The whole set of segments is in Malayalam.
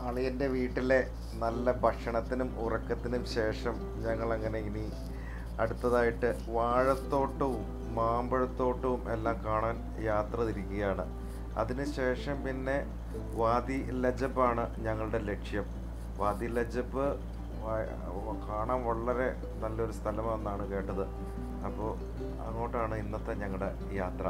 അളിയൻ്റെ വീട്ടിലെ നല്ല ഭക്ഷണത്തിനും ഉറക്കത്തിനും ശേഷം ഞങ്ങളങ്ങനെ ഇനി അടുത്തതായിട്ട് വാഴത്തോട്ടവും മാമ്പഴത്തോട്ടവും എല്ലാം കാണാൻ യാത്ര തിരിക്കുകയാണ് അതിനുശേഷം പിന്നെ വാദി ലജബാണ് ഞങ്ങളുടെ ലക്ഷ്യം വാദി ലജബ് വ- കാണാൻ വളരെ നല്ലൊരു സ്ഥലമാണെന്നാണ് കേട്ടത് അപ്പോൾ അങ്ങോട്ടാണ് ഇന്നത്തെ ഞങ്ങളുടെ യാത്ര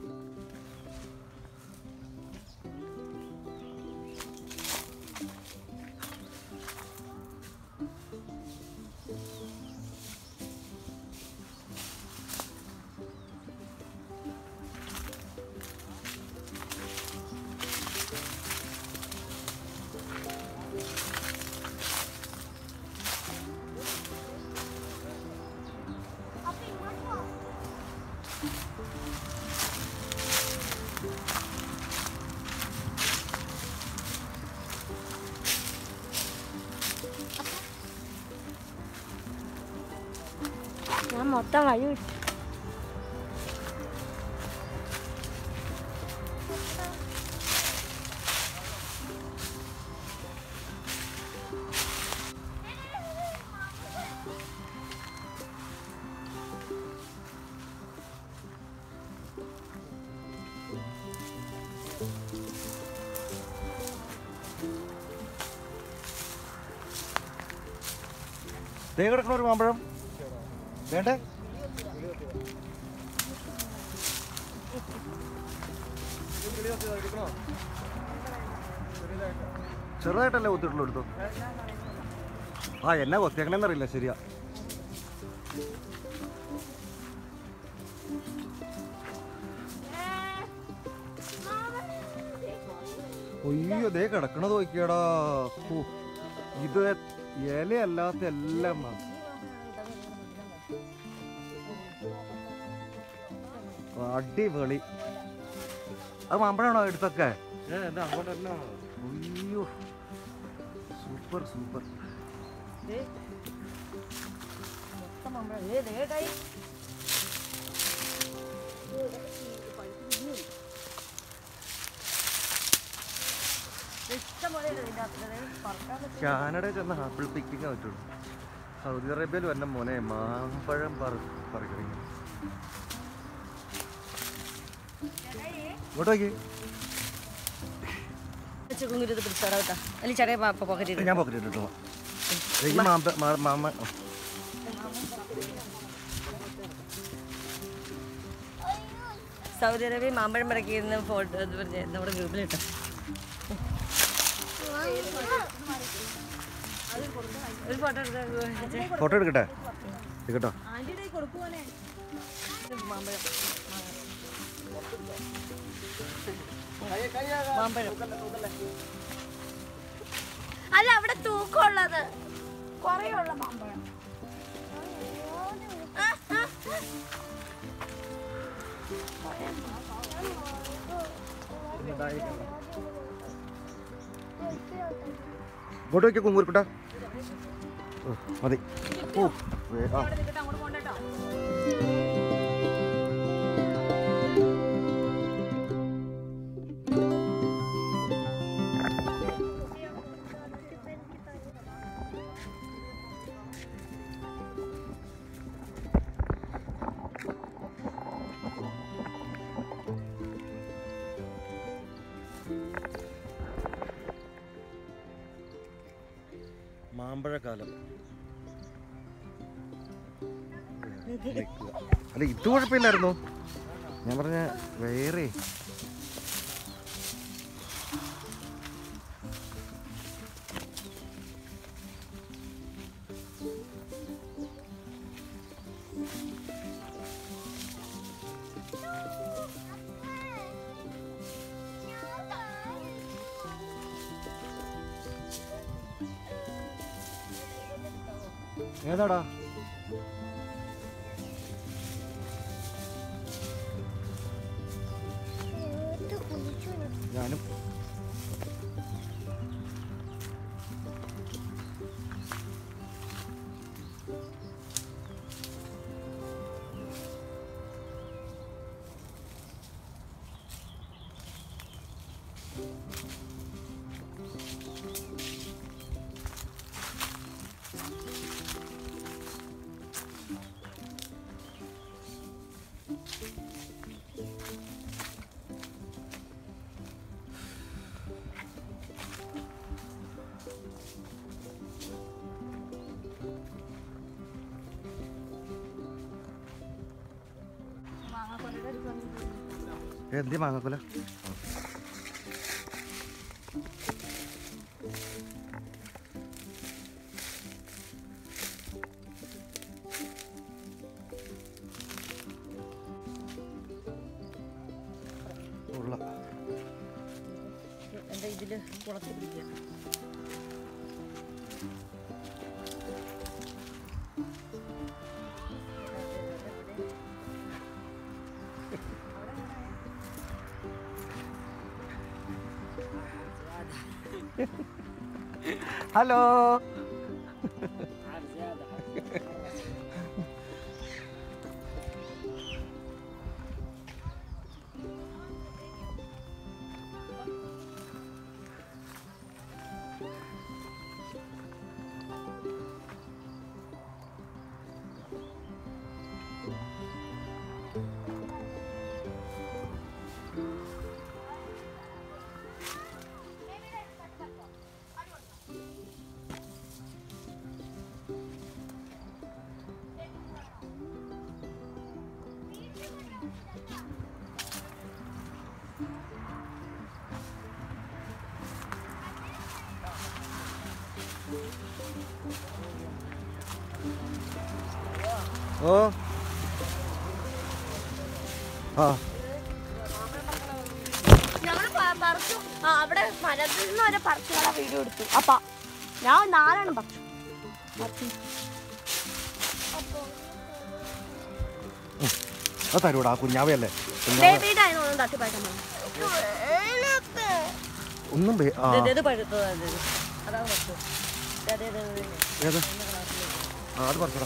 ഞാൻ മൊത്തം വഴി വിട്ടു ദേ കിടക്കണ ഒരു മാമ്പഴം വേണ്ടേ ചെറുതായിട്ടല്ലേ കൊത്തിട്ടുള്ളൂ എടുത്തു ആ എന്നാ കൊത്തിയേക്കണെന്നറിയില്ല ശരിയാ ഒയ്യോ ദേ കിടക്കണത് നോക്കിയാടാ ഹോ, ഇത് ഇലയല്ലാത്ത എല്ലാം മാ- അടിപൊളി അത് മാമ്പഴാണോ എടുത്തൊക്കെ അയ്യോ സൂപ്പർ സൂപ്പർ കാനഡയിൽ ചെന്ന് ആപ്പിൾ പിക്കിങ് പറ്റുള്ളൂ സൗദി അറേബ്യയിൽ വന്ന മോനെ മാമ്പഴം പറ- പറിക്കണമെങ്കിൽ ഇങ്ങോട്ട് നോക്കി കുങ്കുരുത്ത് പിടിച്ചോടാ കേട്ടോ അല്ലെങ്കിൽ ചെറിയ പോക്കറ്റ് ഞാൻ പോക്കറ്റ് ഇട്ടിട്ടോ ഈ മാമ്പ മാ- മാമ സൗദി അറേബ്യ മാമ്പഴം പറിക്കുന്ന ഫോട്ടോ എന്ന് പറഞ്ഞ് നമ്മുടെ ഗ്രൂപ്പിലിട്ടോ ഒരു ഫോട്ടോ എടുത്ത ഫോട്ടോ എടുക്കട്ടെ എടുക്കട്ടോ മാമ്പഴം മാമ്പഴം അല്ല അവിടെ തൂക്കമുള്ളത് കുറയുള്ള മാമ്പഴം ആ, ആ, ആ. ഇങ്ങോട്ട് വയ്ക്കുക കുങ്കൂർക്കുട്ട മതി ഓ വേ- ആ മാമ്പഴക്കാലം അല്ല ഇത് കുഴപ്പമില്ലായിരുന്നു ഞാൻ പറഞ്ഞ വേറെ ഏതാടാ ഞാനും എന്തി മാങ്ങാക്കൊല ഉള്ള എൻ്റെ ഇതിൽ കുളത്തിൽ പിടിക്കുക ഹലോ ഓ ആ ഞങ്ങള് പ- പറിച്ചു ആ, അവിടെ മരത്തിൽ നിന്ന് വരെ പറിച്ചുള്ള വീഡിയോ എടുത്തു അപ്പ ഞാൻ നാലെണ്ണം പറിച്ചു പറിച്ചു. അത് തരൂടാ കുഞ്ഞാവയല്ലേ കുഞ്ഞാവ ബേബിയുടെ അതിനൊന്നും തട്ടിപ്പായിട്ടാ ഒന്നും പേ- ആ ഇത് ഇത് പഴുത്തതാണ് ഇത് അതാണ് പറ്റും അതെ അതെ അതെ ഏത് ആ അത് പറിച്ചടാ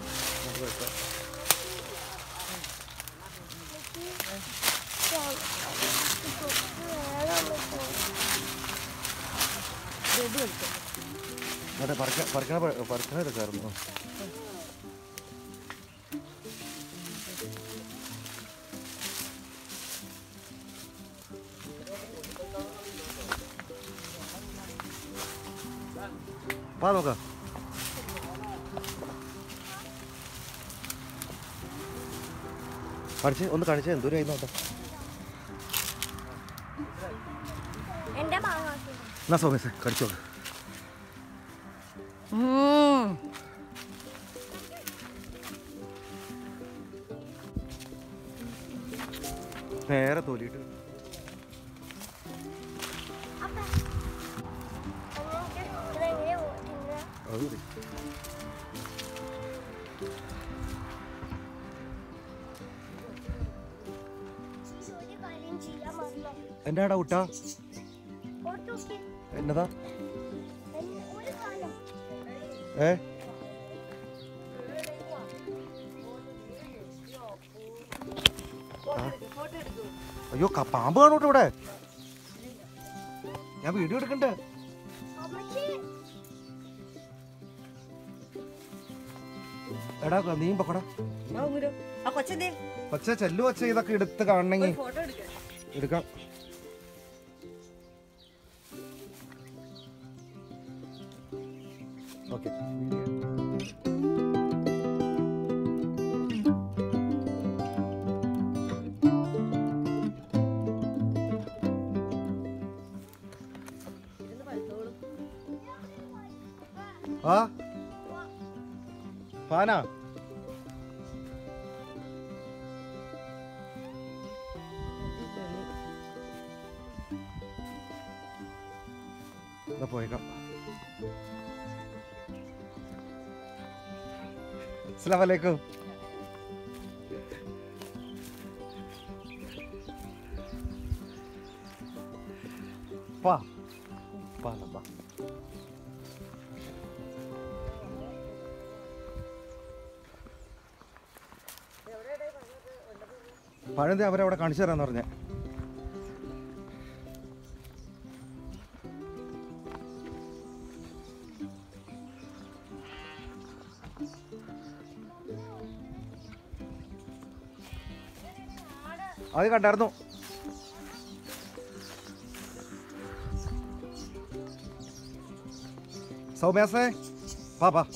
ഇത് പഴുത്തു അതെ പറിക്ക പറിക്കണ പ- പറിക്കണ എടുക്കായിരുന്നു പാ നോക്കാം കാണിച്ച് ഒന്ന് കാണിച്ചേ എന്തോരം ആയി നോക്കാം എന്റെ മാങ്ങ എന്നാ സോമേശേ കടിച്ചോ നേരെ തൊലിയിട്ട് അത് മതി എന്നാടാ കുട്ടാ എന്നതാ ഏ ആ. അയ്യോ ക- പാമ്പ് കാണൂട്ടോ ഇവിടെ ഞാൻ വീഡിയോ എടുക്കണ്ടേ എടാ നീയും പൊക്കടാ ആ ഗുരു ആ കൊച്ചെന്തേ പച്ച ചെല്ലു വച്ച ഇതൊക്കെ എടുത്ത് കാണണമെങ്കിൽ ഫോട്ടോ എടുക്കാം എടുക്കാം ഓക്കെ ഇരുന്ന് പഴുത്തോളും ആ ഫാനാ എന്നാ പോയേക്കാം അസ്സലാമു അലൈക്കും പാ പാ പാ പഴന്തി അവരവിടെ കാണിച്ചു തരാന്ന് പറഞ്ഞേ അത് കണ്ടായിരുന്നു സൗമ്യാസേ പാ പാ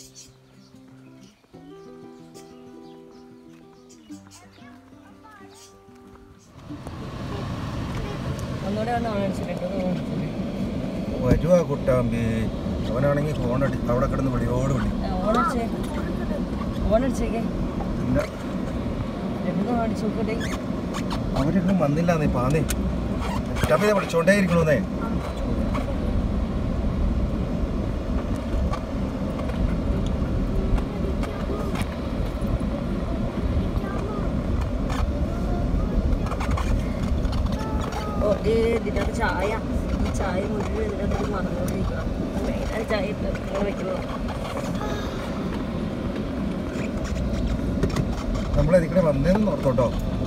കുട്ടാമ്പി അവനാണെങ്കിൽ ഫോൺ അടി അവിടെ കിടന്ന് വിളിയോട് വിളി ഓണടിച്ചേ ഓണടിച്ചേക്കേ ഇല്ല എവിടെ ഓടിച്ചു നോക്കട്ടെ അവരൊന്നും വന്നില്ല നീ പാന്നേ കുട്ടാമ്പി വിളിച്ചോണ്ടേ ഇരിക്കണോന്നേ ഓ ഏ ഇതിനകത്ത് ചായ ഈ ചായ മുഴുവൻ ഇതിനകത്ത് മറന്നുകൊണ്ടിരിക്കണം മെയിനായി ചായ ഇട്ട് ഇങ്ങനെ വെക്കുന്നത് നമ്മളെതിക്കൂടെ വന്നേന്ന് ഓർത്തോട്ടോ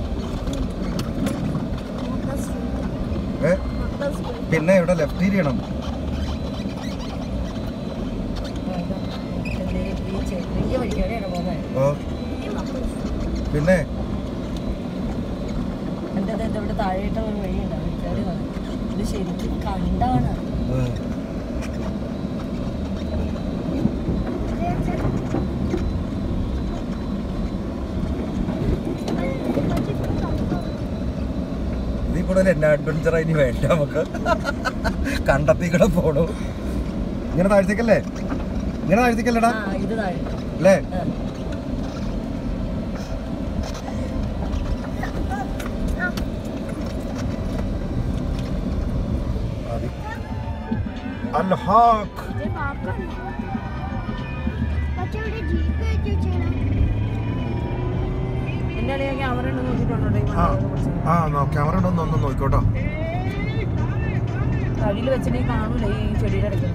ഏ പിന്നെ ഇവിടെ ലെഫ്റ്റ് തിരിയണം ഈ ചെറിയ വഴിക്കാടെയാണ് പോകുന്നത് ഓ പിന്നെ എൻ്റെ എൻ്റെ ഇവിടെ താഴെയിട്ട ഒരു വഴിയുണ്ട് അവിടെ കയറി വന്നു ഇത് ശരിക്കും കണ്ടാണ് ഏ. ഇതിൽ കൂടുതൽ എന്നാ അഡ്വഞ്ചർ ഇനി വേണ്ട നമുക്ക് കണ്ടത്തി കൂടെ പോണു ഇങ്ങനെ താഴ്ത്തേക്കല്ലേ ഇങ്ങനെ താഴ്ത്തേക്കല്ലേടാ ആ ഇത് താഴെ അല്ലേ ആ. മതി. അൽ ഹാഖ് എൻ്റെ അളിയാ ക്യാമറ ഉണ്ടെന്ന് നോക്കിയിട്ടുണ്ടോ ഈ ആ മണ്ണിനെ കുറിച്ച്? ആ ക്യാമറ ഉണ്ടോ ഒന്ന് നോക്കിക്കോട്ടോ വഴിയിൽ വെച്ചിട്ടുണ്ടെങ്കിൽ കാണൂല ഈ ചെടിയുടെ ഇടയ്ക്ക്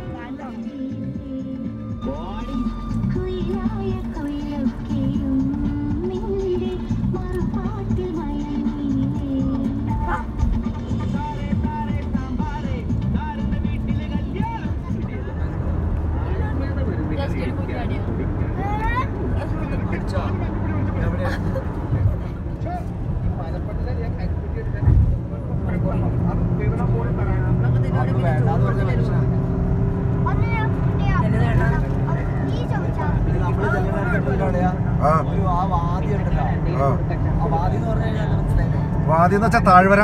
ആ ഒരു ആ വാതി ഉണ്ടല്ലോ ആ ആ വാതി എന്ന് പറഞ്ഞു കഴിഞ്ഞാൽ മനസ്സിലായില്ലേ വാദ്യം എന്ന് വെച്ചാൽ താഴ്വര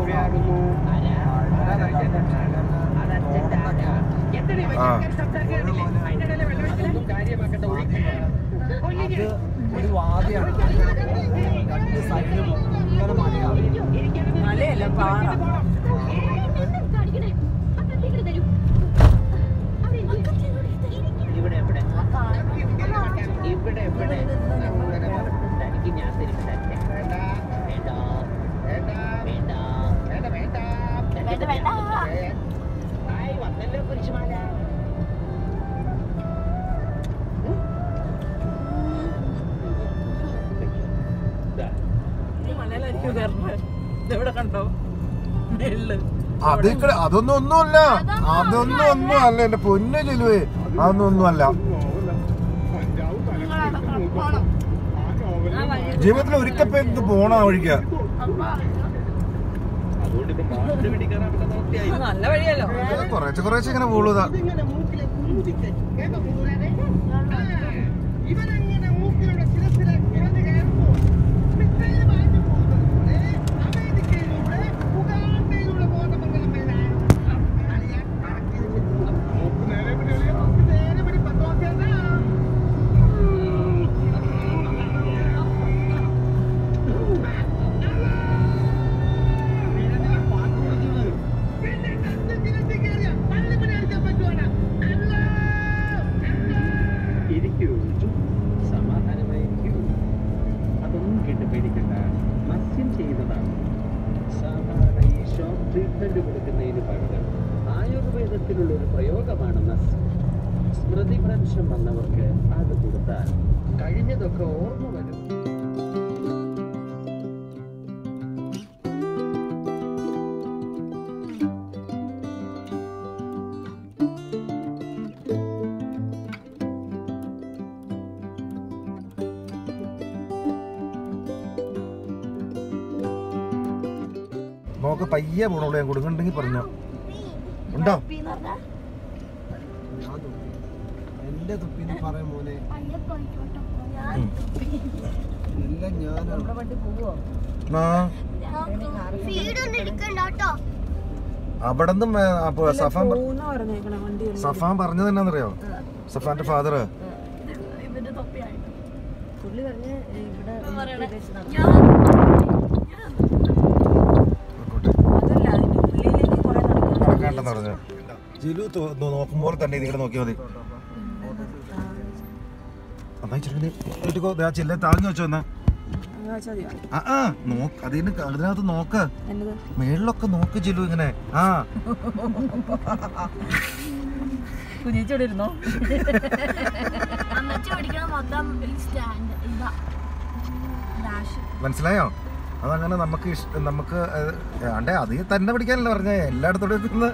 ആ അത് ഒരു വാതിയാണ് രണ്ട് സൈഡിലും ഇങ്ങനെ മലയാണ് മലയല്ല പാറ ഇവിടെ എവിടെ ഇവിടെ എവിടെ തനിക്ക് ഞാൻ തരും തരട്ടെ വേണ്ട വേണ്ട വേണ്ട വേണ്ട വേണ്ട വേണ്ട, വേണ്ട. ആയി വന്നല്ലോ കുരിശുമാല ഈ മലയിലായിരിക്കും കയറുന്നത് ഇതെവിടെ കണ്ടോ മേളില് അത് ഇക്കടെ- അതൊന്നും ഒന്നുമല്ല അതൊന്നും ഒന്നും അല്ല എന്റെ പൊന്നു ചെലുവേ അതൊന്നും ഒന്നുമല്ല ആ വഴി ജീവിതത്തിൽ ഒരിക്കപ്പോ ഇത് പോണ ആ വഴിക്ക് നല്ല വഴിയല്ലോ കുറേശ്ശെ കുറേശ്ശെ ഇങ്ങനെ പോളൂതാ ഇവനങ്ങനെ മൂക്കിലൂടെ ശിരസിലെ കുറഞ്ഞു കയറുമ്പോൾ മിസൈൽ മാഞ്ഞു പോകുന്നത് അമേരിക്കയിലൂടെ ഉഗാണ്ടയിലൂടെ പോകുന്ന മൃഗമെല്ലാം അറിയാൻ നേരെ പിടി പത്തോക്കേണ്ട ഇരിക്കൂ സമാധാനമായിരിക്കൂ അതൊന്നും കേട്ട് പേടിക്കണ്ട മത്സ്യം ചെയ്യുന്നതാണ് സാധാരണ ഈ ഷോക്ക് ട്രീറ്റ്മെന്റ് കൊടുക്കുന്നതിന് പകരം ആയുർവേദത്തിലുള്ള ഒരു പ്രയോഗമാണ് മത്സ്യം സ്മൃതിഭ്രംശം വന്നവർക്ക് അത് കൊടുത്താൽ കഴിഞ്ഞതൊക്കെ ഓർമ്മ വരും നോക്ക് പയ്യെ പോണുള്ളൂ ഞാൻ കൊടുക്കണ്ടെങ്കിൽ പറഞ്ഞോ ഉണ്ടോ ഞാൻ തുപ്പി. എന്റെ തുപ്പിന്ന് പറയാൻ മോനെ എല്ലാം ഞാനാണ് നമ്മുടെ വണ്ടി പോവോ ആ ഫീഡൊന്നും എടുക്കണ്ട കേട്ടോ അവിടെ നിന്നും സഫാൻ പറ- മൂന്ന് പറഞ്ഞേക്കണേ വണ്ടി സഫാൻ പറഞ്ഞത് എന്നാന്നറിയോ സഫാന്റെ ഫാദർ ഇവന്റെ തൊപ്പിയായിട്ട് പുള്ളി പറഞ്ഞ് ഇവിടെ പറയണേ. ഉദ്ദേശിച്ച് നടന്നു. ഞാൻ അതല്ല അതിന്റെ ഉള്ളിലേക്ക് കുറെ നടക്കാൻ നടക്കാണ്ടെന്ന് പറഞ്ഞു ജിലു തോ- നോ- നോക്കുമ്പോൾ തന്നെ ഇതിങ്ങനെ നോക്കിയാൽ മതി എന്നാ ചെറുക്കനെ വീട്ടിൽ പോ. ദേ ആ ചില്ല താങ്ങി വെച്ചോ എന്നാ ആ ആ നോക്ക് അതിന് അതിനകത്ത് നോക്ക് എന്നത് മേളിലൊക്കെ നോക്ക് ജിലു ഇങ്ങനെ ആ കുഞ്ഞിച്ചോടെ ഇരുന്നോ അമ്മച്ചി പഠിക്കണ മൊത്തം ഈ സ്റ്റാൻഡ് ഇതാ ഡാഷ് മനസ്സിലായോ അതങ്ങനെ നമുക്ക് ഇഷ്ട നമുക്ക് ആണ്ടേ അത് തന്നെ പിടിക്കാനല്ല പറഞ്ഞേ എല്ലായിടത്തോടെ ഒന്ന്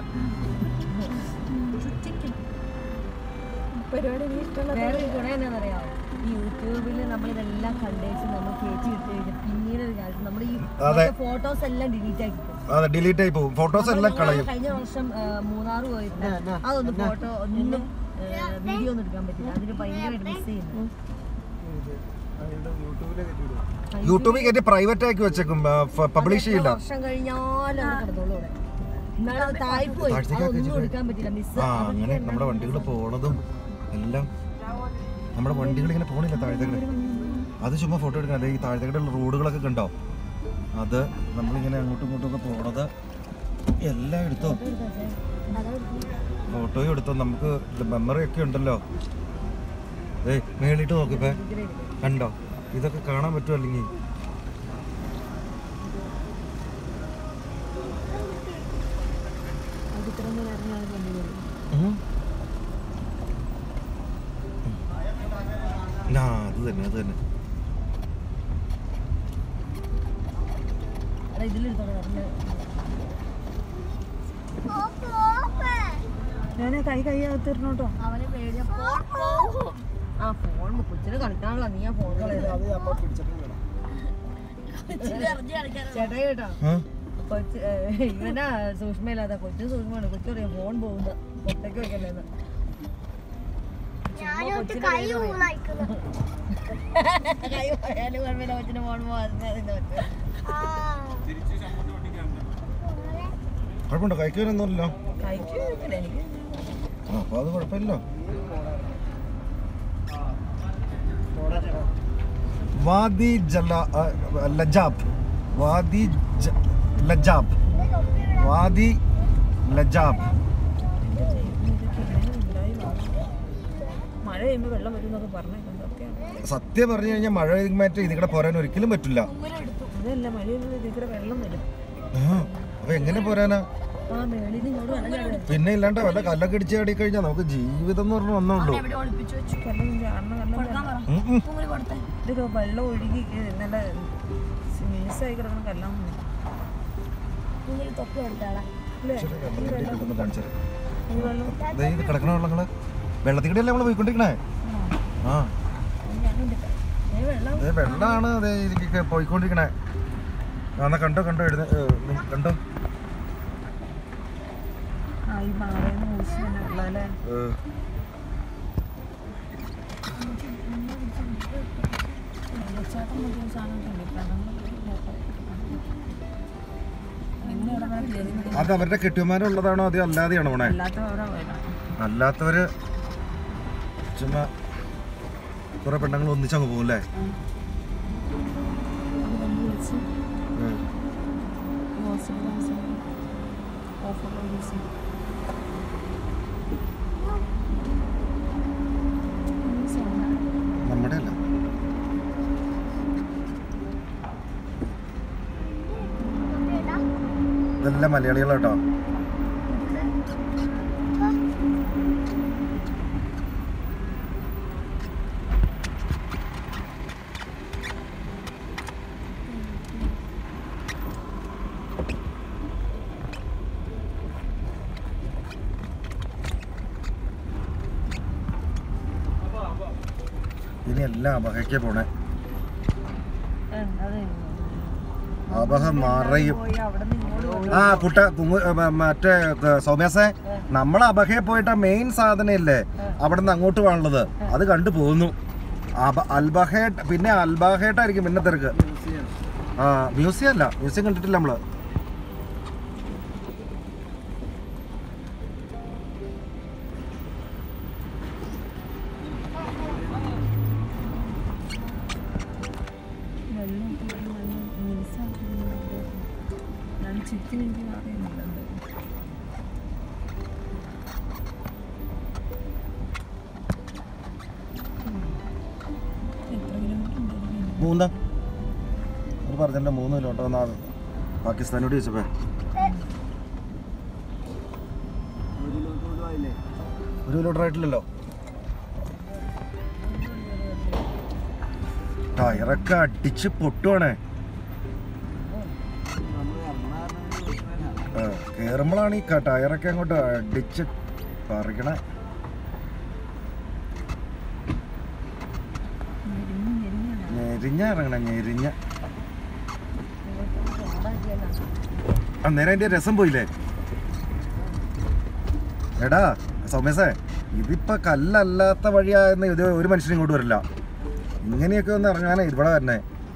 പരിപാടി നീ ഇഷ്ടമുള്ള വേറെ ഒരു ഗുണം എന്നാണെന്നറിയാമോ ഈ യൂട്യൂബിൽ നമ്മൾ ഇതെല്ലാം കണ്ടേച്ച് നമ്മൾ കയറ്റി ഇട്ട് കഴിഞ്ഞാൽ പിന്നീട് ഒരു കാര്യം നമ്മുടെ ഈ അതെ. ഫോട്ടോസ് എല്ലാം ഡിലീറ്റ് ആക്കി പോകും അതെ ഡിലീറ്റ് ആയി പോകും ഫോട്ടോസ് എല്ലാം കളയും കഴിഞ്ഞ വർഷം ആ, മൂന്നാറ് പോയിട്ട് അതൊന്നും ഫോട്ടോ ഒന്നും വീഡിയോ ഒന്നും എടുക്കാൻ പറ്റില്ല അതിന് ഭയങ്കരമായിട്ട് മിസ് ചെയ്യുന്നു യൂട്യൂബിലെ കയറ്റിവിടുക യൂട്യൂബിൽ കയറ്റി പ്രൈവറ്റ് ആക്കി വെച്ചേക്കും പബ്ലിഷ് എത്ര ചെയ്യില്ല വർഷം കഴിഞ്ഞാലും അത് കിടന്നോളൂ അവിടെ എന്നാലും അത് താഴ്പ്പ് പോയി താഴ്ചയ്ക്ക് ആക്കി അതൊന്നും വെച്ചിട്ട്. എടുക്കാൻ പറ്റില്ല മിസ് ആ അങ്ങനെ നമ്മുടെ വണ്ടികൾ പോണതും എല്ലാം നമ്മുടെ വണ്ടികൾ ഇങ്ങനെ പോണില്ല താഴ്ത്തകള് അത് ചുമ്മാ ഫോട്ടോ എടുക്കണം അതെ ഈ താഴ്ത്തകളുടെ റോഡുകളൊക്കെ കണ്ടോ അത് നമ്മളിങ്ങനെ അങ്ങോട്ടും ഇങ്ങോട്ടും ഒക്കെ പോണത് എല്ലാം എടുത്തോ ഫോട്ടോയും എടുത്തോ നമുക്ക് മെമ്മറി ഒക്കെ ഉണ്ടല്ലോ ഏയ് മേളിട്ട് നോക്കിപ്പേ കണ്ടോ ഇതൊക്കെ കാണാൻ പറ്റുമോ അല്ലെങ്കിൽ ഉം. ആ അത് തന്നെ അത് തന്നെ ഇതിലെടുത്തോളൂ ഞാൻ കൈ കൈ അകത്തിരുന്നോട്ടോ അവന് പേടിയ ആ ഫോൺ കൊച്ചിന് കളിക്കാനുള്ള നീ ആ ഫോൺ കളയത് അത് അപ്പൊ പിടിച്ചിട്ട് വേണം എറിഞ്ഞ് കളിക്കാൻ ചേട്ടായി കേട്ടോ ആ കൊച്ച് ഏ, ഇവനാ സൂക്ഷ്മയില്ലാത്ത കൊച്ചു സൂക്ഷ്മമാണ് കൊച്ചു പറയാം ഫോൺ പോകുന്നത് പുറത്തേക്ക് വെക്കല്ലേന്ന് കൈ പോയാലും കുഴപ്പമില്ല കൊച്ചിന് ഫോൺ പോകാതെ കുഴപ്പമുണ്ടോ കഴിക്കാനൊന്നുമില്ലല്ലോ കൈക്ക് കുഴപ്പമില്ല എനിക്ക് ആ അപ്പോൾ അത് കുഴപ്പമില്ലല്ലോ വാദി ജല ആ, ലജാബ് വാദി ജ- ലജാബ് വാദി ലജാബ് മഴ പെയ്യുമ്പോൾ വെള്ളം വരും എന്നൊക്കെ പറഞ്ഞേക്കുന്നത് ഒക്കെയാണ് സത്യം പറഞ്ഞു കഴിഞ്ഞാൽ മഴ മാറ്റി ഇതിൽ കൂടെ പോരാൻ ഒരിക്കലും പറ്റില്ല അതല്ല മഴ പെയ്യുമ്പോൾ ഇതിൽ കൂടെ വെള്ളം വരും ആ അപ്പൊ എങ്ങനെ പോരാനാ ആ മേളിൽ നിന്ന് ഇങ്ങോട്ട് വെള്ളം ചാടും പിന്നെ ഇല്ലാണ്ട് വല്ല കല്ലൊക്കെ ഇടിച്ച് ചാടി കഴിഞ്ഞാൽ നമുക്ക് ജീവിതം എന്ന് പറഞ്ഞ ഒന്നേ ഉള്ളൂ എവിടെ ഒളിപ്പിച്ചു വെച്ചു വെള്ളം ചാടണം വെള്ളം കൊടുക്കാൻ ചാടണം. പറ ഉം ഉം. പൂങ്കുലി കൊടുത്തേ ഇതൊക്കെ വെള്ളം ഒഴുകി ഏ, നല്ല മിനുസായി കിടക്കണം കല്ലാം പൂങ്കുലി തൊപ്പി കൊടുത്താളെ ശരി, വെള്ളം കിട്ടിയിട്ടൊന്ന് കാണിച്ചു തരാം. ഈ വെള്ളം ദേ ഇത് കിടക്കണ വെള്ളങ്ങള് വെള്ളത്തിൽ കൂടെയല്ലേ നമ്മള് പോയിക്കൊണ്ടിരിക്കണേ ആ ഏ, വെള്ളം ദേ വെള്ളമാണ് അതേ ഇതിലേക്ക് പോയിക്കൊണ്ടിരിക്കണേ ആ, എന്നാ കണ്ടോ കണ്ടോ എഴുത ഏ, നി- കണ്ടോ ആ ഈ മാറേന്ന് ഊശി തന്നെ വെള്ളം അല്ലേ ഏ, വെള്ളച്ചാട്ടം മറ്റേ സാധനം കണ്ടിട്ടാണ് എങ്ങനെ ഇവിടെ വരെ കയറി നിൽക്കും? അത് അവരുടെ കെട്ടിയമാരുള്ളതാണോ അത് അല്ലാതെയാണോ പോണേ അല്ലാത്തവരാ വരാം അല്ലാത്തവര് ചുമ്മാ കുറെ പെണ്ണുങ്ങൾ ഒന്നിച്ചങ്ങ് പോകും അല്ലേ ഏ. നമ്മുടെ അല്ല ഇതെല്ലാം മലയാളികളാട്ടോ ഇനി എല്ലാം അപഹയ്ക്ക് പോണേ അപഹ മറയും പോയി അവിടെ നിന്ന് ഇങ്ങോട്ട് വന്നു. ആ കുട്ട കുങ്ങു ഏ, മ- മറ്റേ ഏ, സൗമ്യാസെ നമ്മൾ അബഹയെ പോയിട്ട് മെയിൻ സാധനം ഇല്ലേ അവിടെ നിന്ന് അങ്ങോട്ട് പോകാനുള്ളത് അത് കണ്ടു പോകുന്നു അബ അൽബഹേട്ട് പിന്നെ അൽബഹേട്ടായിരിക്കും പിന്നെ തിരക്ക് ആ മ്യൂസിയം അല്ല മ്യൂസിയം കണ്ടിട്ടില്ല നമ്മള് ശരിക്കും എനിക്ക് അറിയുന്നില്ല എന്താ. എത്ര കിലോമീറ്റർ ഉണ്ടായിരുന്നു മൂന്ന് ഒരു പറഞ്ഞിട്ട് മൂന്ന് കിലോമീറ്റർ എന്നാ പാകിസ്ഥാനോട് ചോദിച്ചപ്പോ ഒരു കിലോമീറ്റർ പോലും ആയില്ലേ ഒരു കിലോമീറ്റർ ആയിട്ടില്ലല്ലോ ടയറൊക്കെ അടിച്ച് പൊട്ടുവാണേ നമ്മൾ എറണാകുളം കയറുമ്പോഴാണ് ഈ ക- ടയറൊക്കെ അങ്ങോട്ട് അടിച്ച് പറിക്കണേ ഞെരിഞ്ഞ് ഞെരിഞ്ഞാണ് ഞെരിഞ്ഞ ഇറങ്ങണേ ഞെരിഞ്ഞ അന്നേരം അതിന്റെ രസം പോയില്ലേ എടാ സൗമ്യസേ ഇതിപ്പോ കല്ലല്ലാത്ത വഴിയായെന്ന് ഇത് ഒരു മനുഷ്യനും ഇങ്ങോട്ട് വരില്ല ഇങ്ങനെയൊക്കെ ഒന്ന് ഇറങ്ങാനേ ഇവിടെ വരണേ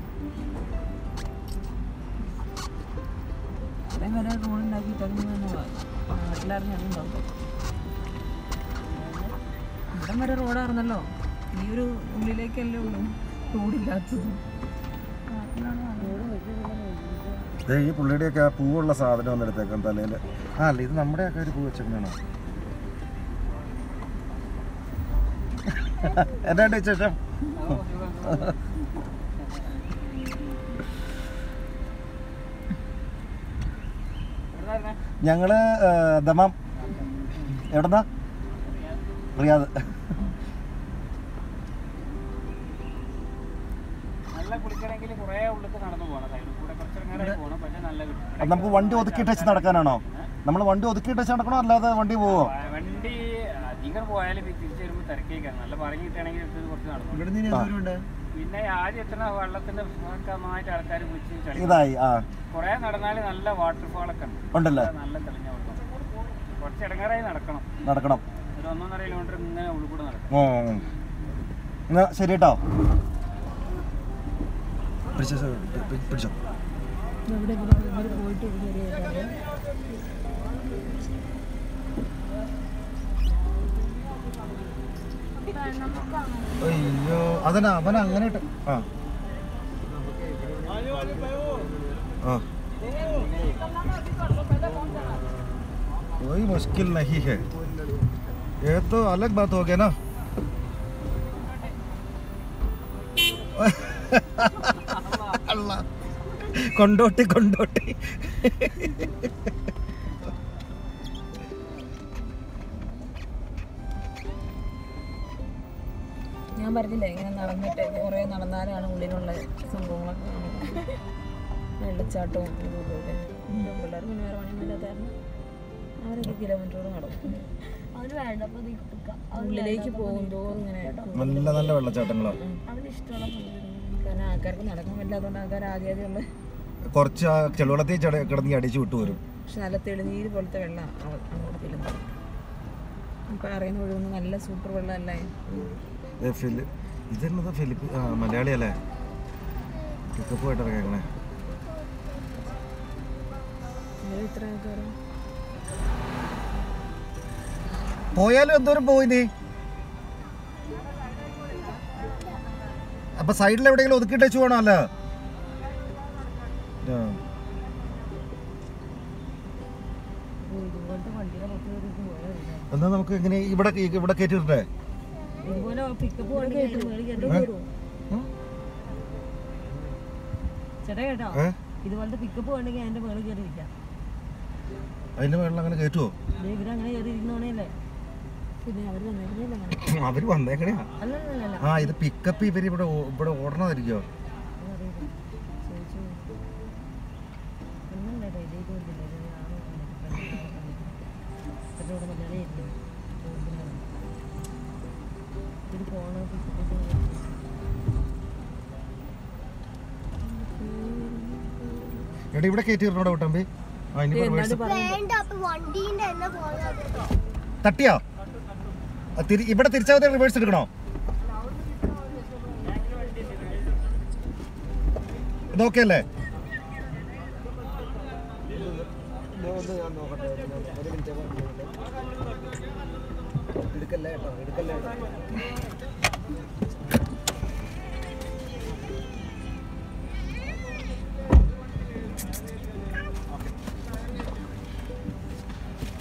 ഇത്രയും വരെ റോഡ് ഉണ്ടാക്കിയിട്ടൊന്നും നാട്ടിലായിരുന്നു അതുണ്ടാവും ഇവിടം വരെ റോഡായിരുന്നല്ലോ ഈ ഒരു ഉള്ളിലേക്കല്ലേ ഉള്ളൂ റോഡില്ലാത്തത് ദേ ഈ പുള്ളിയുടെയൊക്കെ ആ പൂവുള്ള സാധനം ഒന്ന് എടുത്തേക്കാം തലയിൽ ആ അല്ല ഇത് നമ്മുടെയൊക്കെ ഒരു പൂ വെച്ചിട്ടാണോ എന്നാണ്ട് വിശേഷം ഞങ്ങള് ആ, ദമാം എവിടെന്നാ റിയാദ് നല്ല കുളിക്കണമെങ്കിൽ കുറേ ഉള്ളിൽ നടന്നു പോകണം സൈഡിൽ കൂടെ കുറച്ചിറങ്ങാനായി പോകണം പക്ഷെ നല്ല കിട്ടും അത് നമുക്ക് വണ്ടി ഒതുക്കിയിട്ട് വെച്ച് നടക്കാനാണോ നമ്മൾ വണ്ടി ഒതുക്കിയിട്ട് വെച്ച് നടക്കണോ അല്ലാതെ വണ്ടി പോവോ വണ്ടി അധികം പോയാലും തിരിച്ചു വരുമ്പോൾ തിരക്കേക്കാണ് നല്ല പറഞ്ഞു കിട്ടുകയാണെങ്കിൽ എടുത്ത് കുറച്ച് നടന്നു ഇവിടെ നിന്ന് എന്തോരം ഉണ്ട് പിന്നെ ആദ്യം എത്തുന്ന വെള്ളത്തിന്റെ ഭാഗമായിട്ട് ആൾക്കാർ കുളിച്ച് ചളി ഇതായി ആ കുറേ നടന്നാൽ നല്ല വാട്ടർഫാളൊക്കെ ഉണ്ട് ഉണ്ടല്ലേ നല്ല തെളിഞ്ഞ വെള്ളം കുറച്ച് ഇടങ്ങാറായി നടക്കണം നടക്കണം ഒരു ഒന്നൊന്നര കിലോമീറ്റർ ഇങ്ങനെ ഉള്ളിൽ കൂടെ നടക്കണം ഉം. എന്നാ ശരി കേട്ടോ പിടിച്ചോ സർ, പി- പിടിച്ചോ ഇവിടെ ഇവർ പോയിട്ട് ഒരു ശരിയായിട്ടാണ് അയ്യോ അതന്നെ അവൻ അങ്ങനെ ഇട്ട് ആ ആ कोई मुश्किल नहीं है ये तो अलग बात हो गया ना അള്ളാ. കൊണ്ടോട്ടി കൊണ്ടോട്ടി ഞാൻ പറഞ്ഞില്ലേ ഇങ്ങനെ നടന്നിട്ട് കുറേ നടന്നാലാണ് ഉള്ളിലുള്ള സംഭവങ്ങളൊക്കെ കാണുന്നത് വെള്ളച്ചാട്ടവും ഇതും ഇതുമൊക്കെ. ഇപ്പം പിള്ളേർക്ക് പിന്നെ വേറെ പണിയൊന്നുമില്ലാത്ത കാരണം അവരൊക്കെ കിലോമീറ്ററോട് നടക്കും അവന് വേണ്ടപ്പോ നിൽക്കാം ഉള്ളിലേക്ക് പോകും തോറും ഇങ്ങനെ നല്ല നല്ല വെള്ളച്ചാട്ടങ്ങളാണ് അവന് ഇഷ്ടമുള്ള കാരണം ആൾക്കാർക്ക് നടക്കാൻ പറ്റാത്തതുകൊണ്ട് ആൾക്കാർ ആദ്യം ആദ്യമുള്ള കുറച്ച് ആ ചെളുവളത്തിൽ ചട കിടന്ന് അടിച്ചു വിട്ടു വരും പക്ഷെ നല്ല തെളിനീര് പോലത്തെ വെള്ളം അങ്ങോട്ട് ചെല്ലുന്നത് ഇപ്പം അറിയുന്ന ഒഴുകുന്ന നല്ല സൂപ്പർ വെള്ളമല്ലേ ഏ, ഫിലി ഇതെന്നത് ഫിലിപ്പ് ആ മലയാളി അല്ലേ പിക്കപ്പ് പോയിട്ട് ഇറങ്ങിയേക്കണേ ഇവര് ഇത്ര ആൾക്കാർ പോയാലും എന്തോരം പോയിനി അപ്പൊ സൈഡിൽ എവിടെയെങ്കിലും ഒതുക്കിയിട്ട് വെച്ച് പോകണമല്ലോ ആ. ഇതുപോലത്തെ വണ്ടിയുടെ പുറത്ത് കയറിയിട്ട് പോയാൽ എന്നാ നമുക്ക് ഇങ്ങനെ ഇവിടെ ഇവിടെ കയറ്റിട്ടെ ഇതുപോലെ പിക്കപ്പ് വണ്ടി കയറ്റി മേളിൽ കയറ്റി ഉം? ചേട്ടാ കേട്ടോ ഏ ഇതുപോലത്തെ പിക്കപ്പ് വേണമെങ്കിൽ അതിന്റെ മേളിൽ കയറി ഇരിക്കാം അതിന്റെ മേളിൽ അങ്ങനെ കയറ്റുമോ ദേ ഇവരങ്ങനെ കയറി ഇരിക്കുന്നോണല്ലേ പിന്നെ അവർ വന്നേക്കുന്നല്ലേ അങ്ങനെ അവര് വന്നേക്കണേ അല്ല അല്ല അല്ല ആ ഇത് പിക്കപ്പ് ഇവര് ഇവിടെ ഓ- ഇവിടെ ഓടണമായിരിക്കോ അതറിയില്ല ചോദിച്ചു ഒന്നല്ല ഡെയിലേക്ക് വന്നില്ല ഇവിടെ മലയാളി ഇല്ല ഇത് പോണ പിക്കപ്പ് എടാ ഇവിടെ കയറ്റി ഇടണോടെ വിട്ടമ്പി ആ ഇനി റിവേഴ്സ് വേണ്ട അപ്പൊ വണ്ടീന്റെ തന്നെ പോകുന്നത് തട്ടിയോ ആ, തിരി- ഇവിടെ തിരിച്ചാൽ റിവേഴ്സ് എടുക്കണോ ഇതൊക്കെ അല്ലേ എടുക്കല്ലേ കേട്ടോ എടുക്കല്ലേ കേട്ടോ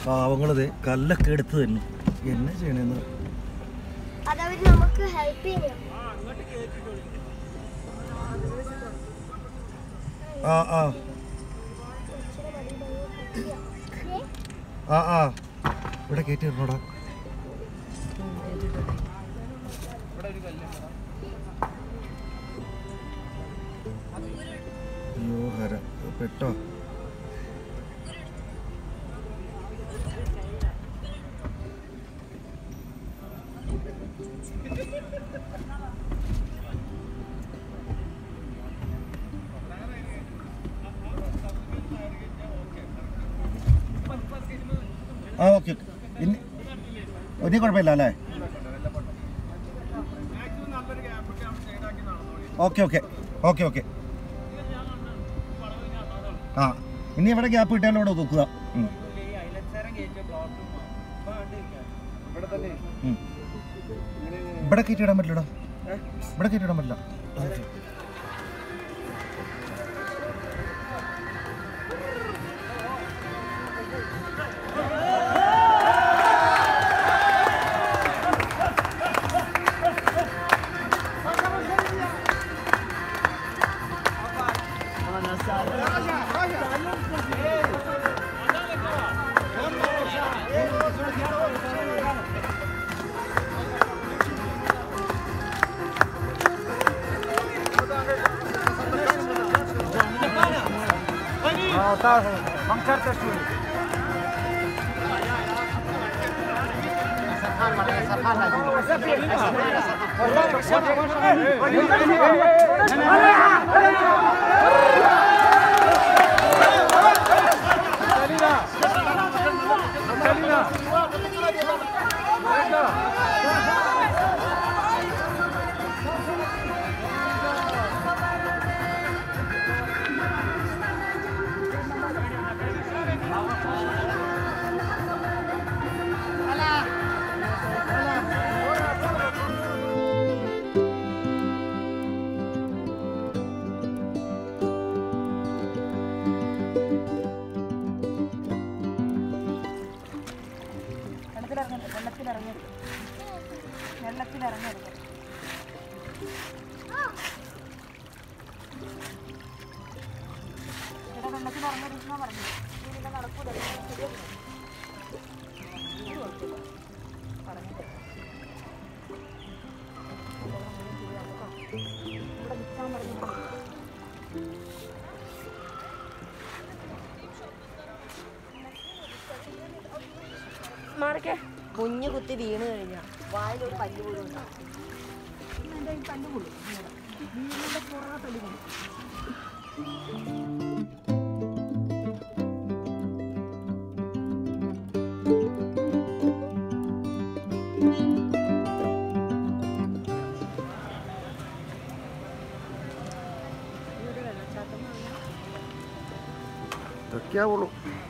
പാവങ്ങളത് കല്ലൊക്കെ എടുത്ത് തന്നെ എന്നെ ചെയ്യണെന്ന് അതവര് നമുക്ക് ഹെൽപ്പ് ചെയ്യും ആ ആ ആ ആ ഇവിടെ കയറ്റി ഇടണോടാ അയ്യോ ഹര പെട്ടോ ആ ഓക്കെ ഇനി ഇനി കുഴപ്പമില്ല അല്ലേ ഓക്കെ ഓക്കെ ഓക്കെ ഓക്കെ ആ ഇനി ഇവിടെ ഗ്യാപ്പ് കിട്ടിയാലും ഇവിടെ നോക്കുക ഉം. ഉം. ഇവിടെ കയറ്റിയിടാൻ പറ്റില്ലടാ ഇവിടെ കയറ്റിയിടാൻ പറ്റില്ല വെള്ളത്തിലിറങ്ങരുത് വെള്ളത്തിലിറങ്ങരുത് വെള്ളത്തിലിറങ്ങരുത് ഇവിടെ വെള്ളത്തിലിറങ്ങരുതെന്നാ പറഞ്ഞു ഇതിന്റെ നടക്കൂല ശരിയല്ലേ പറഞ്ഞിട്ട് ഇവിടെ നിൽക്കാൻ പറഞ്ഞു മാറിക്കേ കുഞ്ഞു കുത്തി വീണ് കഴിഞ്ഞാ വായിലൊരു പല്ല് പോലും ഉണ്ടാവും ഇതൊക്കെയാവുള്ളൂ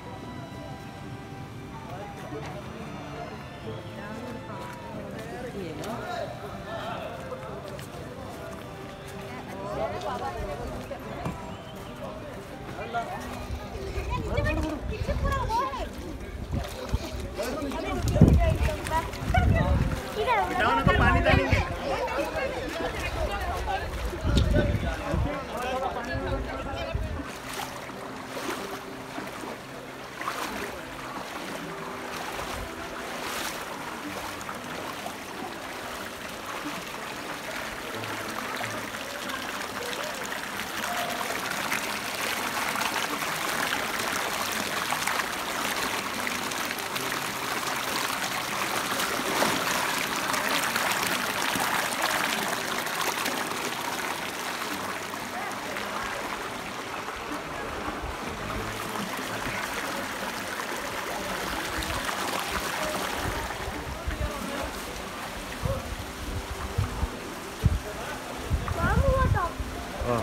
ആ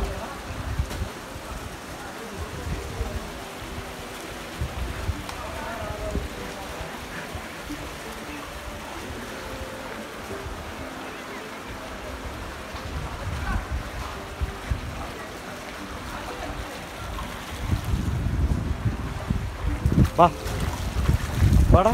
വാ വാടാ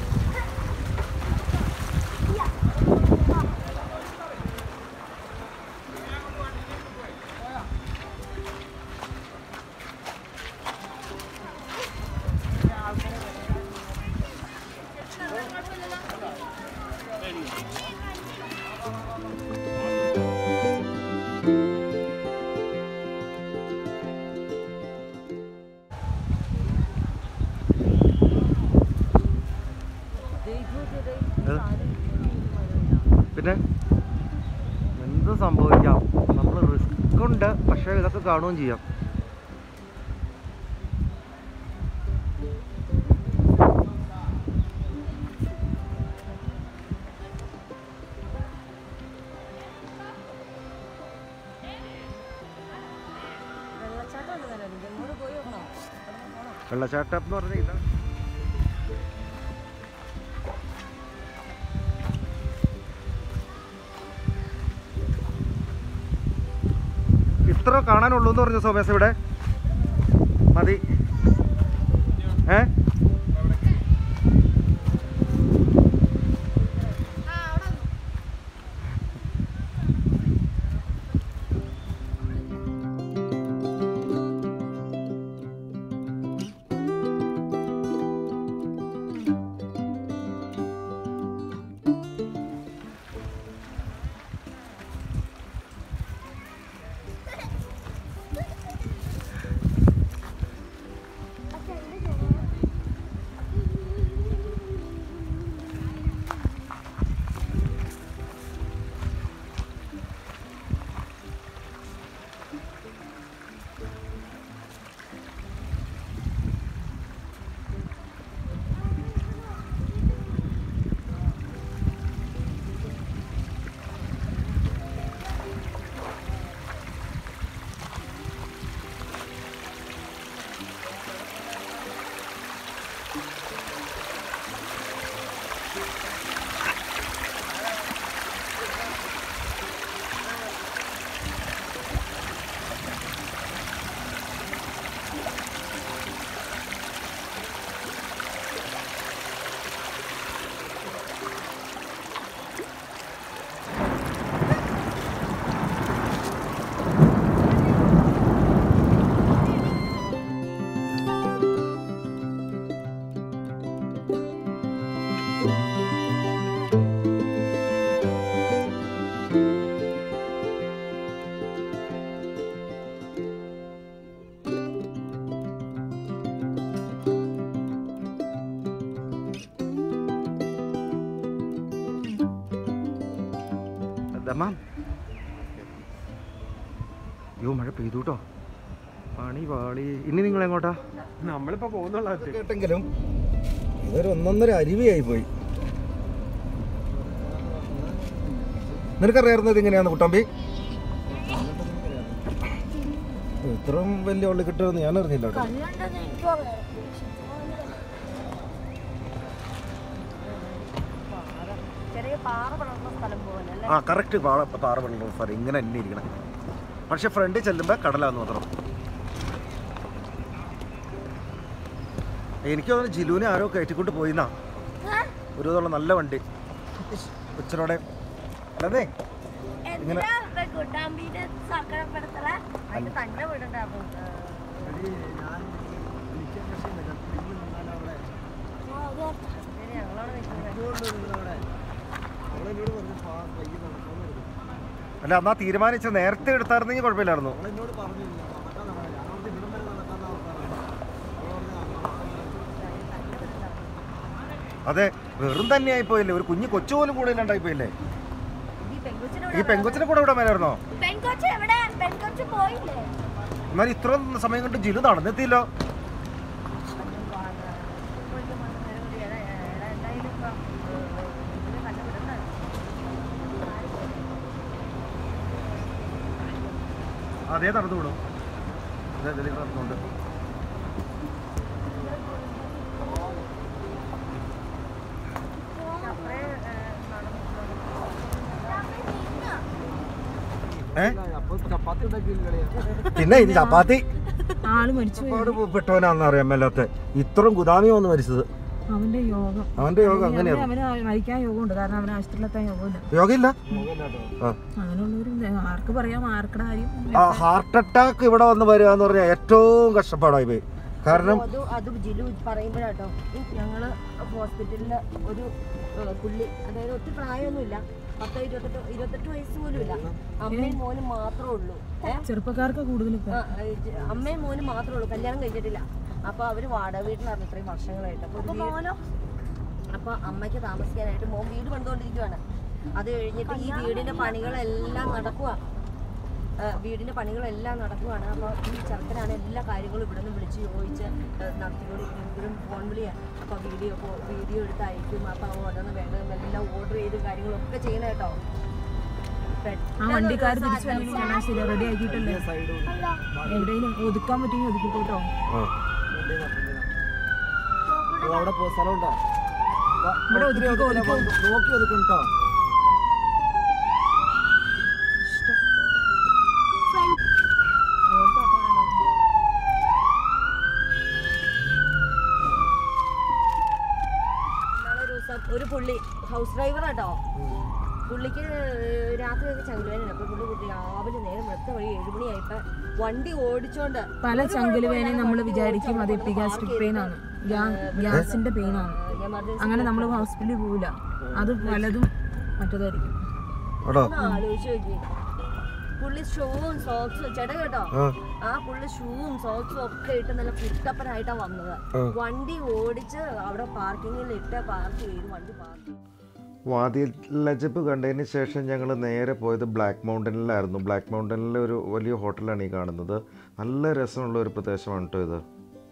പിന്നെ എന്ത് സംഭവിക്കാം നമ്മൾ റിസ്ക് ഉണ്ട് പക്ഷേ ഇതൊക്കെ കാണുകയും ചെയ്യാം വെള്ളച്ചാട്ടം എന്ന് പറഞ്ഞാൽ ഇതാണ് ഇത്ര കാണാനുള്ളൂ എന്ന് പറഞ്ഞു സോമേശ ഇവിടെ മതി ഏ ദമാം അയ്യോ മഴ പെയ്തു കേട്ടോ പണി പാളി ഇനി നിങ്ങൾ എങ്ങോട്ടാ നമ്മളിപ്പോ പോകുന്നുള്ള കേട്ടെങ്കിലും ഇതൊരു ഒന്നൊന്നര അരുവിയായി പോയി നിനക്കറിയായിരുന്നു ഇത് ഇങ്ങനെയാന്ന് കുട്ടമ്പി ഇത്രയും വലിയ ഉള്ളി കിട്ടുമെന്ന് ഞാൻ അറിഞ്ഞില്ല കേട്ടോ കല്ലുണ്ടെന്ന് എനിക്കും അറിയാം ചെറിയ പാറ പടർന്ന സ്ഥലം പോലെ അല്ലേ ആ കറക്റ്റ് പാറ പാറ പണ്ടുള്ള സ്ഥലം ഇങ്ങനെ തന്നെ ഇരിക്കണം പക്ഷെ ഫ്രണ്ടിൽ ചെല്ലുമ്പോൾ കടലാന്ന് മാത്രം എനിക്ക് തോന്നുന്നു ജിലുവിനെ ആരോ കയറ്റിക്കൊണ്ട് പോയിന്നാ ഒരു തോളം നല്ല വണ്ടി ഉച്ചരോടെ അല്ലാതെ ഇങ്ങനെ- എന്തിനാ കുട്ടാമ്പീന്റെ സങ്കടപ്പെടുത്തല അതിന് തന്നെ വിടണ്ടായിരുന്നു ഞാൻ വിളിക്കാൻ പ്രശ്നമില്ല തിരിഞ്ഞ് നിന്നാൽ അവിടെ ഞങ്ങളോട് നിൽക്കുന്നത് എന്തുകൊണ്ട് നിങ്ങൾ അവിടെ അവളെന്നോട് പറഞ്ഞു "പാ, പയ്യെ നടക്കാമെന്ന് പറഞ്ഞു അല്ല എന്നാ തീരുമാനിച്ച് നേരത്തെ എടുത്തായിരുന്നെങ്കിൽ കുഴപ്പമില്ലായിരുന്നു അവളെന്നോട് പറഞ്ഞു നടക്കാൻ നടക്കാൻ ഞാൻ അവിടെ ഇവിടം വരെ നടക്കാന്നാ പറഞ്ഞത് അവൾ പറഞ്ഞു അതെ വെറും തന്നെയായി പോയില്ലേ ഒരു കുഞ്ഞു കൊച്ചു പോലും കൂടെ ഇല്ലാണ്ടായി പോയില്ലേ ഈ പെൺകുച്ചിനെ ഈ പെങ്കൊച്ചിനെ കൂടെ ഇവിടെ മേലായിരുന്നോ പെൺകൊച്ച് എവിടെ പെൺകൊച്ച് പോയില്ലേ എന്നാൽ ഇത്രയും സമയം കൊണ്ട് ജിലു നടന്നെത്തിയല്ലോ അതേ നടന്നു വിടും അതെ ഇതിലേക്ക് നടന്നുകൊണ്ട് ഏ അപ്പൊ ചപ്പാത്തി ഉണ്ടാക്കിയില്ലേ പിന്നെ ഇനി ചപ്പാത്തി ആള് മരിച്ചു ഒരുപാട് പെട്ടവനാണെന്ന് അറിയാൻ മേലാത്ത ഇത്രയും ഗുദാമി വന്ന് മരിച്ചത് അവന്റെ യോഗം അവന്റെ യോഗം അവന് അങ്ങനെയാണ് അവന് മരിക്കാൻ യോഗമുണ്ട് കാരണം അവന് ആശുപത്രിയിലെത്താൻ യോഗമില്ല യോഗയില്ല ആ അങ്ങനെയുള്ളവരും ആർക്ക് പറയാം ആർക്കടെ കാര്യം ആ ഹാർട്ട് അറ്റാക്ക് ഇവിടെ വന്ന് വരിക എന്ന് പറഞ്ഞാൽ ഏറ്റവും കഷ്ടപ്പാടായി പോയി കാരണം അത് അത് ജിലു പറയുമ്പോഴാട്ടോ ഞങ്ങള് ഹോസ്പിറ്റലില് ഒരു ഏഹ്, പുള്ളി അതായത് ഒത്തിരി പ്രായമൊന്നുമില്ല പത്തോ ഇരുപത്തെട്ടോ ഇരുപത്തെട്ട് വയസ്സ് പോലും ഇല്ല അമ്മയും മോനും മാത്രമേ ഉള്ളൂ ഏഹ് ചെറുപ്പക്കാർക്ക് കൂടുതൽ ഇപ്പൊ ആ, ഏ, ജ- അമ്മയും മോനും മാത്രമേ ഉള്ളൂ കല്യാണം കഴിഞ്ഞിട്ടില്ല അപ്പൊ അവര് വാടക വീട്ടിലാണ് ഇത്രയും വർഷങ്ങളായിട്ട് അപ്പൊ ഒരു വീ- അപ്പൊ അമ്മയ്ക്ക് താമസിക്കാനായിട്ട് മോൻ വീട് പണിതുകൊണ്ടിരിക്കുവാണ് അത് കഴിഞ്ഞിട്ട് ഈ വീടിന്റെ പണികളെല്ലാം നടക്കുക വീടിന്റെ പണികളെല്ലാം നടക്കുവാണ് അപ്പൊ ഈ ചെറുക്കനാണ് എല്ലാ കാര്യങ്ങളും ഇവിടെ നിന്ന് വിളിച്ച് ചോദിച്ച് ഏ, നടത്തിക്കൊണ്ടിരിക്കും ഫോൺ വിളിയാണ് അപ്പൊ വീഡിയോ വീഡിയോ എടുത്ത് അയക്കും അപ്പൊ ഓരോന്ന് വേണ്ടതെല്ലാം ഓർഡർ ചെയ്ത് കാര്യങ്ങളൊക്കെ ചെയ്യണം കേട്ടോ ആ വണ്ടിക്കാർ തിരിച്ചു വന്നെങ്കിൽ ഞാൻ ശരി റെഡി ആക്കിയിട്ടല്ലേ എവിടെയെങ്കിലും ഒതുക്കാൻ പറ്റുമെങ്കിൽ ഒതുക്കിക്കോട്ടോ ആ അവിടെ പോ സ്ഥലം ഉണ്ടോ ഇവിടെ ഒതുക്കിക്കോ ഒതുക്കോ നോക്കി ഒതുക്കണം കേട്ടോ ഇന്നാളെ ഒരു ദിവസം ഒരു പുള്ളി ഹൗസ് ഡ്രൈവർ കേട്ടോ പുള്ളിക്ക് രാത്രി ഒക്കെ ചങ്കുവേനാണ് അപ്പൊ പുള്ളി കുട്ടി രാവിലെ നേരം വെളുത്ത വഴി ഏഴുമണിയായപ്പോ വണ്ടി ഓടിച്ചോണ്ട് പല ചങ്കലുവേനയും നമ്മൾ വിചാരിക്കും അത് എപ്പിഗാസ്ട്രിക് പെയിൻ ആണ് ഗ്യാസിന്റെ പെയിൻ ആണ് എമർജൻസി അങ്ങനെ നമ്മൾ ഹോസ്പിറ്റലിൽ പോവില്ല അത് പലതും മറ്റേതായിരിക്കും എടോ ആലോചിച്ച് നോക്കി പുള്ളി ഷൂവും സോക്സും ചേട്ടാ കേട്ടോ ആ ആ പുള്ളി ഷൂവും സോക്സും ഒക്കെ ഇട്ട് നല്ല കുട്ടപ്പനായിട്ടാ വന്നത് ആ. വണ്ടി ഓടിച്ച് അവിടെ പാർക്കിങ്ങിൽ ഇട്ട് പാർക്ക് ചെയ്ത് വണ്ടി പാർക്ക് വാതിൽ ലജപ്പ് കണ്ടതിന് ശേഷം ഞങ്ങൾ നേരെ പോയത് ബ്ലാക്ക് മൗണ്ടനിലായിരുന്നു ബ്ലാക്ക് മൗണ്ടനിലെ ഒരു വലിയ ഹോട്ടലാണ് ഈ കാണുന്നത് നല്ല രസമുള്ള ഒരു പ്രദേശമാണ് കേട്ടോ ഇത്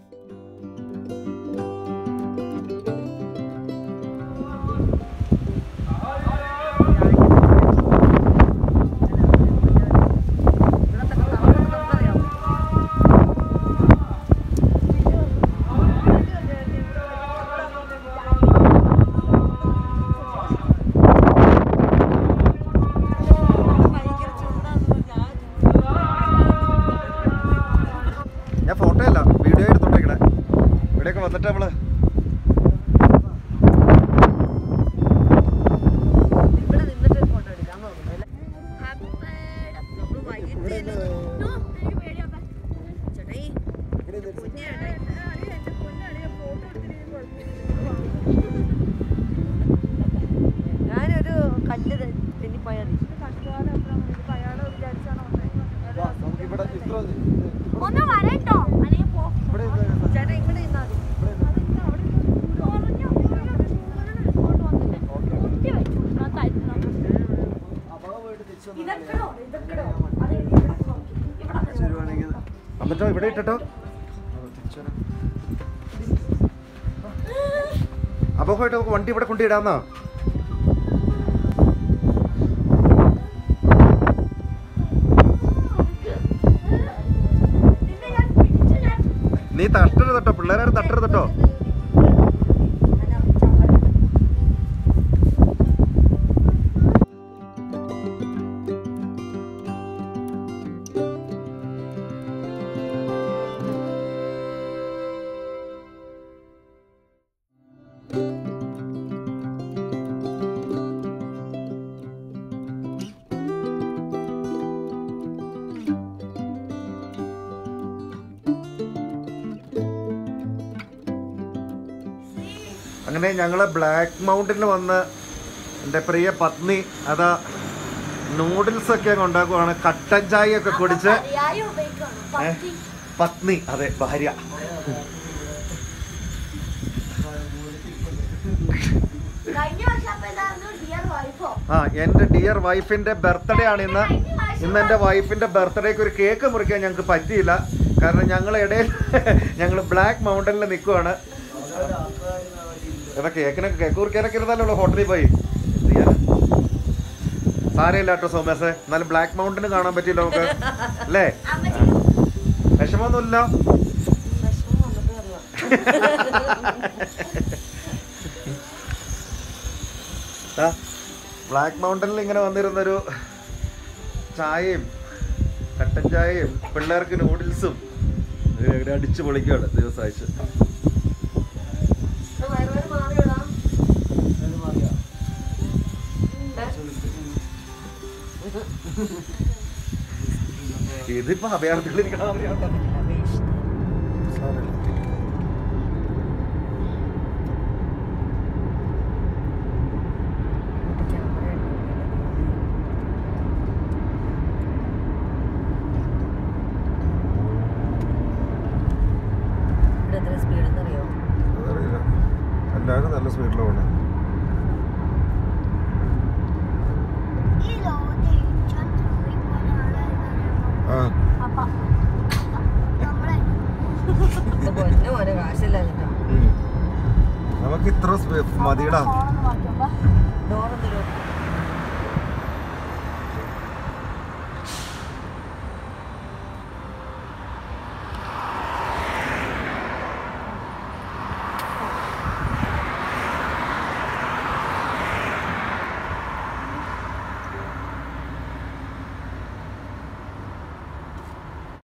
ഞാൻ ഫോട്ടോ അല്ല വീഡിയോ എടുത്തോണ്ടിരിക്കണേ ഇവിടെയൊക്കെ വന്നിട്ട് നമ്മള് ഇവിടെ നിന്നിട്ട് ഒരു ഫോട്ടോ എടുക്കാൻ തോന്നുന്നു നമ്മള് വൈകിട്ട് ചേട്ടാ ഈ ഞാനൊരു കല്ല് തെന്നിപ്പോയാൽ വാ, നമുക്ക് ഇവിടെ ഇത്ര ഒന്ന് വരട്ടോ അല്ലെങ്കിൽ പോ ഇവിടെ ഇരുന്ന് ചേട്ടാ ഇവിടെ നിന്നാ മതി അപകടം പോയിട്ട് തിരിച്ചു വന്നു ഇതൊക്കെടോ ഇതൊക്കെടോ അത് ശരിയാണെങ്കിൽ എന്നിട്ടോ ഇവിടെ ഇട്ടോ തിരിച്ചു വരാം അപ്പൊ പോയിട്ട് നമുക്ക് വണ്ടി ഇവിടെ കൊണ്ടിടാന്നാ നീ തട്ടരുത് കേട്ടോ പിള്ളേരാരും തട്ടരുത് കേട്ടോ അങ്ങനെ ഞങ്ങൾ ബ്ലാക്ക് മൗണ്ടനിൽ വന്ന് എൻ്റെ പ്രിയ പത്നി അതാ നൂഡിൽസ് ഒക്കെ അങ്ങ് ഉണ്ടാക്കുവാണ് കട്ടൻ ചായ ഒക്കെ കുടിച്ച് ഏ? പത്നി അതെ ഭാര്യ കഴിഞ്ഞ വർഷം അപ്പൊ എന്തായിരുന്നു ഡിയർ വൈഫോ ആ എൻ്റെ ഡിയർ വൈഫിൻ്റെ ബർത്ത്ഡേ ആണ് ഇന്ന് ഇന്ന് എൻ്റെ വൈഫിൻ്റെ ബർത്ത്ഡേക്ക് ഒരു കേക്ക് മുറിക്കാൻ ഞങ്ങൾക്ക് പറ്റിയില്ല കാരണം ഞങ്ങൾ ഇടയിൽ ഞങ്ങൾ ബ്ലാക്ക് മൗണ്ടനിൽ നിൽക്കുവാണ് ഇതാ കേക്കിനൊക്കെ കേക്ക് മുറിക്കാനൊക്കെ ഇരുന്നാലോ ഹോട്ടലിൽ പോയി എന്ത് ചെയ്യാനാ? സാരമില്ല കേട്ടോ സോമേസേ എന്നാലും ബ്ലാക്ക് മൗണ്ടന് കാണാൻ പറ്റിയില്ല നമുക്ക് അല്ലേ വിഷമമൊന്നുമില്ല ബ്ലാക്ക് മൗണ്ടനിൽ ഇങ്ങനെ വന്നിരുന്നൊരു ചായയും കട്ടൻ ചായയും പിള്ളേർക്ക് നൂഡിൽസും അടിച്ചു പൊളിക്കുകയാണ് ദിവസമായിട്ട് വയറുവേദന ഇതിപ്പോ അഭയാർത്ഥികൾ ഇവിടെ എത്ര സ്പീഡ് എന്നറിയോ അതറിയില്ല എല്ലാവരും നല്ല സ്പീഡിലാണ് പോണേ ഈ ലോകത്തെ ഏറ്റവും ദൂരെ പോയ ആളായിരുന്നു ആ അപ്പ നമ്മളെ ഇത് പൊന്നു മോനെ കാശില്ല കേട്ടോ ഉം. നമുക്ക് ഇത്ര സ്പീ- മതിയെടാ ഫോണൊന്ന് മാറ്റുമ്പോ ഡോറൊന്നും